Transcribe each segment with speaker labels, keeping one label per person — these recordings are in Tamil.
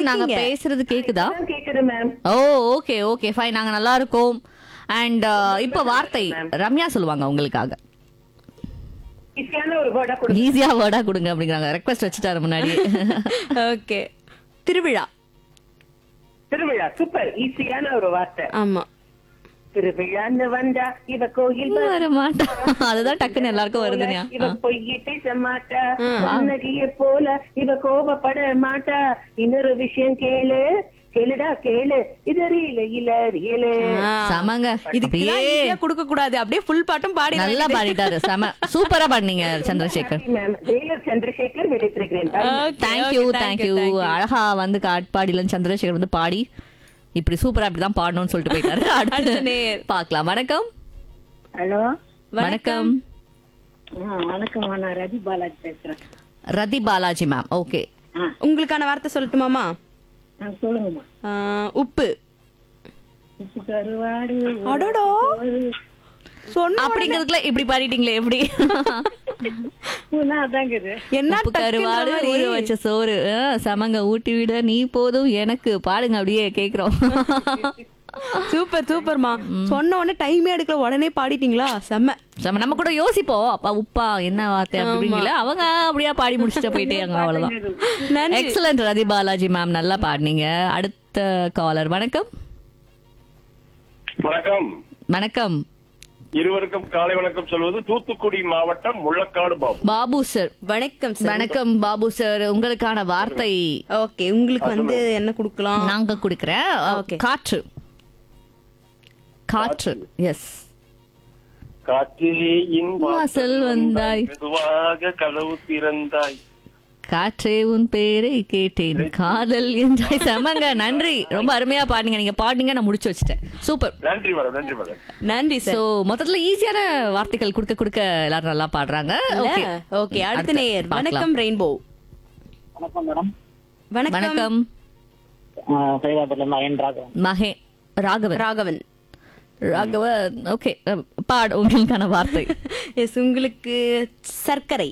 Speaker 1: நாங்க
Speaker 2: இருக்கீங்க?
Speaker 1: பேசுறது கேக்குதா
Speaker 3: கேக்குது ma'am
Speaker 1: oh okay okay fine நாங்க நல்லா இருக்கோம் அண்ட் இப்ப வார்த்தை ரம்யா சொல்லுவாங்க உங்களுக்காக
Speaker 3: ஈஸியான ஒரு வேர்டா கொடுங்க
Speaker 1: ஈஸியா வேர்டா கொடுங்க அப்படிங்கிறாங்க ரெக்வஸ்ட் வச்சுட்டாரு முன்னாடி
Speaker 2: ஓகே திருவிழா
Speaker 3: திருவிழா சூப்பர் ஈஸியான ஒரு வார்த்தை
Speaker 2: ஆமா
Speaker 3: திருவிழான்னு வந்தா இவ கோயில்
Speaker 1: வர மாட்டா அதுதான் டக்குன்னு எல்லாருக்கும் வருதுனியா
Speaker 3: இவ பொய்யை பேச மாட்டா வானதிய போல இவ கோபப்பட மாட்டா இன்னொரு விஷயம் கேளு கேளுடா கேளு இது ரீல இல்ல ரியலு
Speaker 2: ஆ.
Speaker 1: சமங்க
Speaker 2: இதுக்கெல்லாம்
Speaker 1: அப்படியே
Speaker 2: ஈஸியா கொடுக்க கூடாது அப்படியே ஃபுல் பாட்டும் பாடி
Speaker 1: நல்லா பாடிட்டாரு செம சூப்பரா பாடினீங்க சந்திரசேகர்
Speaker 3: மேம் வேலூர் சந்திரசேகர் விடைத்திருக்கிறேன்
Speaker 1: தேங்க்யூ தேங்க்யூ அழகா வந்து காட்பாடியில சந்திரசேகர் வந்து பாடி இப்படி சூப்பரா இப்படிதான் பாடணும்னு சொல்லிட்டு போயிட்டாரு அடுத்து
Speaker 2: அடுத்த நேர்.
Speaker 1: பார்க்கலாம் வணக்கம்
Speaker 3: ஹலோ
Speaker 1: வணக்கம்
Speaker 3: வணக்கம் நான் ரவி பாலாஜி பேசுறேன்
Speaker 1: ரதி பாலாஜி மேம் ஓகே
Speaker 2: உங்களுக்கான வார்த்தை சொல்லட்டுமாமா
Speaker 3: சொல்லுங்கம்மா
Speaker 2: ஆ, உப்பு
Speaker 3: உப்பு கருவாடு
Speaker 2: அடடோ சொன்ன
Speaker 1: அப்படிங்கிறதுக்குள்ள இப்படி பாடிட்டீங்களே எப்படி
Speaker 3: அதாங்குது
Speaker 2: என்ன
Speaker 1: உப்பு
Speaker 2: டக்குன்ற
Speaker 1: கருவாடு
Speaker 2: மாதிரி?
Speaker 1: ஊற வச்ச சோறு ஆ, சமங்க ஊட்டி விட நீ போதும் எனக்கு பாடுங்க அப்படியே கேக்குறோம்
Speaker 2: சூப்பர் சூப்பர்மா சொன்ன உடனே டைமே எடுக்கல உடனே பாடிட்டீங்களா செம்ம
Speaker 1: நம்ம நம்ம கூட யோசிப்போம் அப்பா உப்பா என்ன வார்த்தை அப்படிங்களா அவங்க அப்படியே பாடி முடிச்சுட்டு போயிட்டேங்க அவ்வளவுதான்
Speaker 2: நன்றி
Speaker 1: எக்ஸலண்ட் ரதி பாலாஜி மேம் நல்லா பாடினீங்க அடுத்த காலர் வணக்கம்
Speaker 4: வணக்கம்
Speaker 1: வணக்கம்
Speaker 4: இருவருக்கும் காலை வணக்கம் சொல்வது தூத்துக்குடி மாவட்டம் முள்ளக்காடு பாபு
Speaker 1: பாபு சார்
Speaker 2: வணக்கம் சார்
Speaker 1: வணக்கம் பாபு சார் உங்களுக்கான வார்த்தை
Speaker 2: ஓகே உங்களுக்கு வந்து என்ன கொடுக்கலாம்
Speaker 1: நாங்க குடுக்கிறேன்
Speaker 2: Okay.
Speaker 1: காற்று காற்று எஸ்
Speaker 4: காற்றிலே இன்
Speaker 1: வாசல் வந்தாய்.
Speaker 4: மெதுவாக கதவு திறந்தாய்
Speaker 1: காற்றே உன் பேரை கேட்டேன் காதல் என்றாய் செமங்க நன்றி ரொம்ப அருமையா பாடுங்க நீங்க பாடுங்க நான் முடிச்சு வச்சுட்டேன் சூப்பர்
Speaker 4: நன்றி மேடம் நன்றி மேடம்
Speaker 2: நன்றி
Speaker 1: சோ
Speaker 2: சார்
Speaker 1: மொத்தத்துல ஈஸியான வார்த்தைகள் கொடுக்க கொடுக்க எல்லாரும் நல்லா பாடுறாங்க ஓகே
Speaker 2: ஓகே அடுத்த
Speaker 1: அடுத்து
Speaker 2: நேயர்
Speaker 1: பார்க்கலாம்.
Speaker 2: வணக்கம் ரெயின்போ
Speaker 5: வணக்கம் மேடம்
Speaker 2: வணக்கம்
Speaker 1: வணக்கம்
Speaker 5: சைதாபுரத்துல இருந்து அயன் ராகவன்
Speaker 1: மகே ராகவன்
Speaker 2: ராகவன்
Speaker 1: ராகவன் ஓகே பாடு உங்களுக்கான வார்த்தை
Speaker 2: எஸ் உங்களுக்கு சர்க்கரை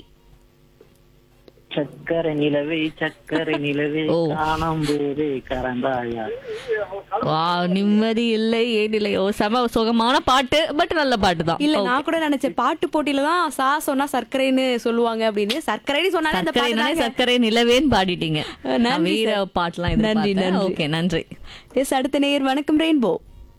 Speaker 5: சக்கரை நிலவே சக்கரை நிலவே
Speaker 1: ஓ.
Speaker 5: காணம் போதே கரந்தாயா
Speaker 1: வா நிம்மதி இல்லை ஏன் இல்லை ஓ செம சுகமான பாட்டு பட் நல்ல பாட்டு தான்
Speaker 2: இல்ல நான் கூட நினைச்சேன் பாட்டு போட்டியில தான் சா சொன்னா சர்க்கரைன்னு சொல்லுவாங்க அப்படின்னு சர்க்கரைன்னு சொன்னாலே அந்த பாட்டு
Speaker 1: சர்க்கரை
Speaker 2: தாங்க.
Speaker 1: சர்க்கரை நிலவேன்னு பாடிட்டீங்க
Speaker 2: அஹ் நன்றி
Speaker 1: நான் வீர
Speaker 2: சார்.
Speaker 1: பாட்டுலாம்
Speaker 2: நன்றி,
Speaker 1: நன்றி
Speaker 2: நன்றி.
Speaker 1: ஓகே நன்றி
Speaker 2: எஸ் அடுத்த நேயர் வணக்கம் ரெயின்போ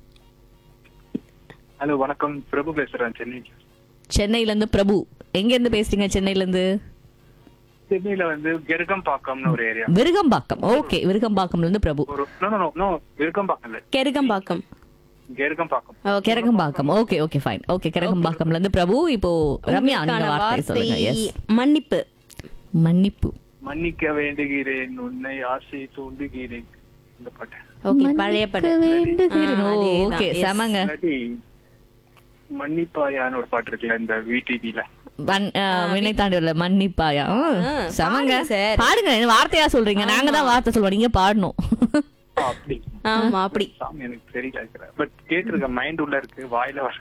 Speaker 6: ஹலோ வணக்கம் பிரபு பேசுறேன் சென்னை
Speaker 1: சென்னையில இருந்து பிரபு எங்க இருந்து பேசுறீங்க சென்னையில இருந்து
Speaker 6: சென்னையில வந்து கெருகம்பாக்கம்னு ஒரு ஏரியா
Speaker 1: விருகம்பாக்கம் ஓகே விருகம்பாக்கம்ல இருந்து பிரபு
Speaker 6: ஒரு நோ நோ நோ விருகம்பாக்கம் இல்ல
Speaker 2: Gerugambakkam
Speaker 6: Gerugambakkam
Speaker 2: Okay.
Speaker 1: Kiragambakkam okay okay fine okay கிரகம்பாக்கம்ல இருந்து பிரபு இப்போ ரம்யா நீங்க
Speaker 2: உங்களுக்கான
Speaker 1: வார்த்தை சொல்லுங்க எஸ்
Speaker 2: மன்னிப்பு
Speaker 1: மன்னிப்பு
Speaker 6: மன்னிக்க வேண்டுகிறேன் உன்னை ஆசை தூண்டுகிறேன் இந்த பாட்டு
Speaker 2: ஓகே பழைய பாட்டு
Speaker 1: வேண்டுகிறேன்.
Speaker 2: ஆ,
Speaker 1: ஓ,
Speaker 2: அதேதான்.
Speaker 1: Okay
Speaker 2: Yes.
Speaker 1: செமங்க
Speaker 6: இல்லாட்டி மன்னிப்பாயான்னு ஒரு பாட்டு இருக்குல்ல இந்த விடிவில
Speaker 1: வன்- ஆ, வினை தாண்டி வரல மன்னிப்பாயா ஆ, செமங்க
Speaker 2: பாடுங்க சார்.
Speaker 1: பாடுங்க என்ன வார்த்தையா சொல்றீங்க நாங்க தான் வார்த்தை சொல்லுவோம் நீங்க பாடணும்
Speaker 6: அப்படி
Speaker 2: ஆமா அப்படி
Speaker 6: சாமி எனக்கு தெரியல பட் கேட்டிருக்க மைண்ட் உள்ள இருக்கு வாயில வர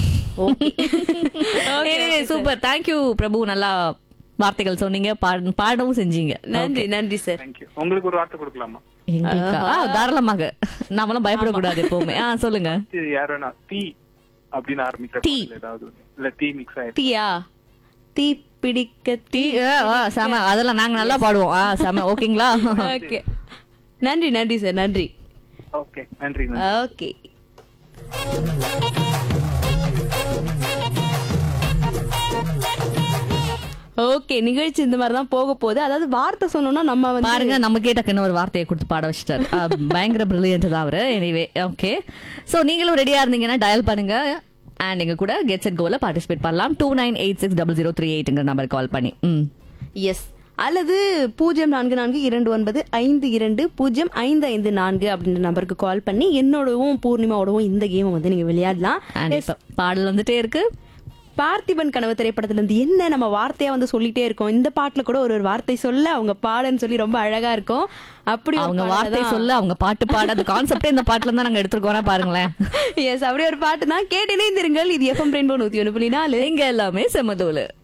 Speaker 1: சூப்பர் தேங்க்யூ பிரபு நல்லா வார்த்தைகள் சொன்னீங்க பாட- பாடவும் செஞ்சீங்க
Speaker 2: நன்றி நன்றி சார்
Speaker 6: தேங்க்யூ உங்களுக்கு ஒரு வார்த்தை கொடுக்கலாமா
Speaker 1: எங்களுக்கா? ஆ, தாராளமாக நாமெல்லாம் பயப்படக்கூடாது எப்பவுமே ஆ சொல்லுங்க
Speaker 6: இது யார் வேணா தீ அப்படின்னு ஆரம்பிக்கிற
Speaker 1: தீ.
Speaker 6: பாட்டுல ஏதாவது ஒண்ணு. இல்ல தீ மிக்ஸ் ஆயிருக்கு
Speaker 2: தீயா தீ பிடிக்க
Speaker 1: டீ ஆ, ஆ, செம அதெல்லாம் நாங்க நல்லா பாடுவோம் ஆ செம ஓகேங்களா
Speaker 2: ஓகே நன்றி நன்றி சார் நன்றி
Speaker 6: ஓகே நன்றி நன்றி
Speaker 2: ஓகே ஓகே நிகழ்ச்சி இந்த மாதிரி தான் போக போகுது அதாவது வார்த்தை சொன்னோம்னா நம்ம வந்து
Speaker 1: பாருங்க நம்ம கேட்டக்கு ஒரு வார்த்தையை கொடுத்து பாட வச்சுட்டாரு ஆ, பயங்கர பிரில்லியன்ட் தான் அவரு எனிவே ஓகே சோ நீங்களும் ரெடியா இருந்தீங்கன்னா டயல் பண்ணுங்க அண்ட் எங்க கூட கெட்ஸ் அண்ட் கோல பார்ட்டிசிபேட் பண்ணலாம் two nine eight six double zero three எயிட்ங்கிற நம்பர் கால் பண்ணி ம்
Speaker 2: எஸ் அல்லது பூஜ்ஜியம் நான்கு நான்கு இரண்டு ஒன்பது ஐந்து இரண்டு பூஜ்ஜியம் ஐந்து ஐந்து நான்கு அப்படின்ற நம்பருக்கு கால் பண்ணி என்னோடவும் பூர்ணிமாவோடவும் இந்த கேமை வந்து நீங்க விளையாடலாம்
Speaker 1: அண்ட் இப்ப பாடல் வந்துட்டே இருக்கு
Speaker 2: பார்த்திபன் கனவு திரைப்படத்துல இருந்து என்ன நம்ம வார்த்தையா வந்து சொல்லிட்டே இருக்கோம் இந்த பாட்டுல கூட ஒரு ஒரு வார்த்தை சொல்ல அவங்க பாடன்னு சொல்லி ரொம்ப அழகா இருக்கும் அப்படி ஒரு
Speaker 1: அவங்க
Speaker 2: பாடலை
Speaker 1: வார்த்தை
Speaker 2: தான்.
Speaker 1: சொல்ல அவங்க பாட்டு பாட அந்த கான்செப்டே இந்த பாட்டுல தான் நாங்க எடுத்துருக்கோம் பாருங்களேன்
Speaker 2: எஸ் அப்படி ஒரு பாட்டு தான் கேட்டு இணைந்திருங்கள் இது எஃப்எம் ரெயின்போ நூத்தி ஒன்று புள்ளி நாலு
Speaker 1: இங்க எல்லாமே செமதோலு